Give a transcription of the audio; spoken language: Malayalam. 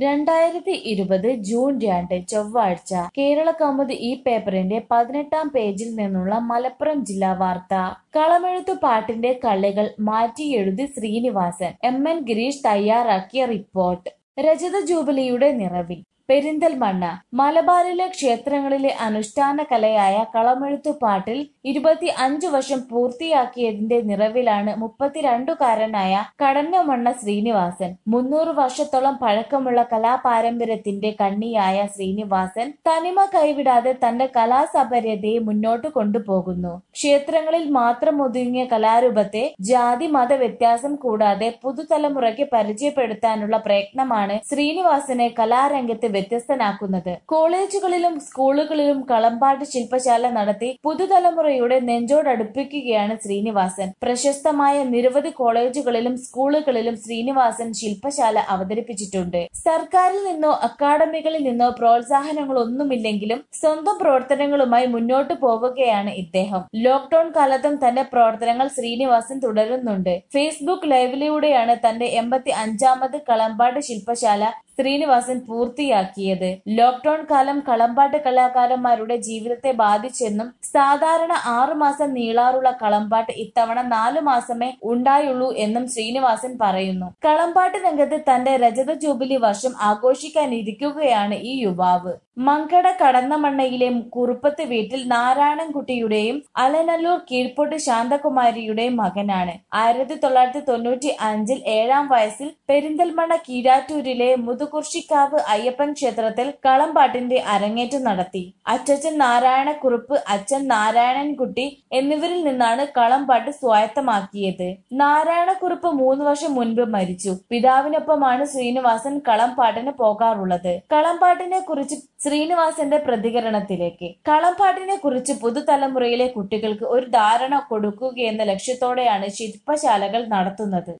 രണ്ടായിരത്തി ഇരുപത് ജൂൺ രണ്ട് ചൊവ്വാഴ്ച കേരളകൗമുദി ഈ പേപ്പറിന്റെ പതിനെട്ടാം പേജിൽ നിന്നുള്ള മലപ്പുറം ജില്ലാ വാർത്ത കളമെഴുത്തു പാട്ടിന്റെ കള്ളികൾ മാറ്റിയെഴുതി ശ്രീനിവാസൻ എം എൻ ഗിരീഷ് തയ്യാറാക്കിയ റിപ്പോർട്ട് രജത ജൂബിലിയുടെ നിറവിൽ പെരിന്തൽമണ്ണ മലബാറിലെ ക്ഷേത്രങ്ങളിലെ അനുഷ്ഠാന കലയായ കളമെഴുത്തുപാട്ടിൽ ഇരുപത്തി അഞ്ചു വർഷം പൂർത്തിയാക്കിയതിന്റെ നിറവിലാണ് മുപ്പത്തിരണ്ടുകാരനായ കടന്നമണ്ണ ശ്രീനിവാസൻ മുന്നൂറ് വർഷത്തോളം പഴക്കമുള്ള കലാപാരമ്പര്യത്തിന്റെ കണ്ണിയായ ശ്രീനിവാസൻ തനിമ കൈവിടാതെ തന്റെ കലാസപര്യതയെ മുന്നോട്ട് കൊണ്ടുപോകുന്നു ക്ഷേത്രങ്ങളിൽ മാത്രം ഒതുങ്ങിയ കലാരൂപത്തെ ജാതി മത വ്യത്യാസം കൂടാതെ പുതുതലമുറയ്ക്ക് പരിചയപ്പെടുത്താനുള്ള പ്രയത്നമാണ് ശ്രീനിവാസനെ കലാരംഗത്ത് വ്യത്യസ്തനാക്കുന്നത് കോളേജുകളിലും സ്കൂളുകളിലും കളമ്പാട്ട് ശില്പശാല നടത്തി പുതുതലമുറയുടെ നെഞ്ചോടടുപ്പിക്കുകയാണ് ശ്രീനിവാസൻ പ്രശസ്തമായ നിരവധി കോളേജുകളിലും സ്കൂളുകളിലും ശ്രീനിവാസൻ ശില്പശാല അവതരിപ്പിച്ചിട്ടുണ്ട് സർക്കാരിൽ നിന്നോ അക്കാദമികളിൽ നിന്നോ പ്രോത്സാഹനങ്ങളൊന്നുമില്ലെങ്കിലും സ്വന്തം പ്രവർത്തനങ്ങളുമായി മുന്നോട്ടു പോവുകയാണ് ഇദ്ദേഹം ലോക്ഡൌൺ കാലത്തും തന്റെ പ്രവർത്തനങ്ങൾ ശ്രീനിവാസൻ തുടരുന്നുണ്ട് ഫേസ്ബുക്ക് ലൈവിലൂടെയാണ് തന്റെ എൺപത്തി അഞ്ചാമത് കളമ്പാട്ട് ശില്പശാല ശ്രീനിവാസൻ പൂർത്തിയാക്കിയത് ലോക്ഡൌൺ കാലം കളമ്പാട്ട് കലാകാരന്മാരുടെ ജീവിതത്തെ ബാധിച്ചെന്നും സാധാരണ ആറു മാസം നീളാറുള്ള കളമ്പാട്ട് ഇത്തവണ നാലു മാസമേ ഉണ്ടായുള്ളൂ എന്നും ശ്രീനിവാസൻ പറയുന്നു കളമ്പാട്ട് രംഗത്ത് തന്റെ രജത ജൂബിലി വർഷം ആഘോഷിക്കാനിരിക്കുകയാണ് ഈ യുവാവ് മങ്കട കടന്നമണ്ണയിലെ കുറുപ്പത്ത് വീട്ടിൽ നാരായണൻകുട്ടിയുടെയും അലനല്ലൂർ കീഴ്പോട്ട് ശാന്തകുമാരിയുടെയും മകനാണ് ആയിരത്തി തൊള്ളായിരത്തി തൊണ്ണൂറ്റി അഞ്ചിൽ ഏഴാം വയസ്സിൽ പെരിന്തൽമണ്ണ കീഴാറ്റൂരിലെ മുതുകുർശിക്കാവ് അയ്യപ്പൻ ക്ഷേത്രത്തിൽ കളംപാട്ടിന്റെ അരങ്ങേറ്റം നടത്തി അച്ചച്ചൻ നാരായണക്കുറുപ്പ് അച്ഛൻ നാരായണൻകുട്ടി എന്നിവരിൽ നിന്നാണ് കളംപാട്ട് സ്വായത്തമാക്കിയത് നാരായണക്കുറുപ്പ് മൂന്ന് വർഷം മുൻപ് മരിച്ചു പിതാവിനൊപ്പമാണ് ശ്രീനിവാസൻ കളംപാട്ടിന് പോകാറുള്ളത് കളംപാട്ടിനെ കുറിച്ച് ശ്രീനിവാസന്റെ പ്രതികരണത്തിലേക്ക് കളംപാട്ടിനെ കുറിച്ച് പുതുതലമുറയിലെ കുട്ടികൾക്ക് ഒരു ധാരണ കൊടുക്കുകയെന്ന ലക്ഷ്യത്തോടെയാണ് ശില്പശാലകൾ നടത്തുന്നത്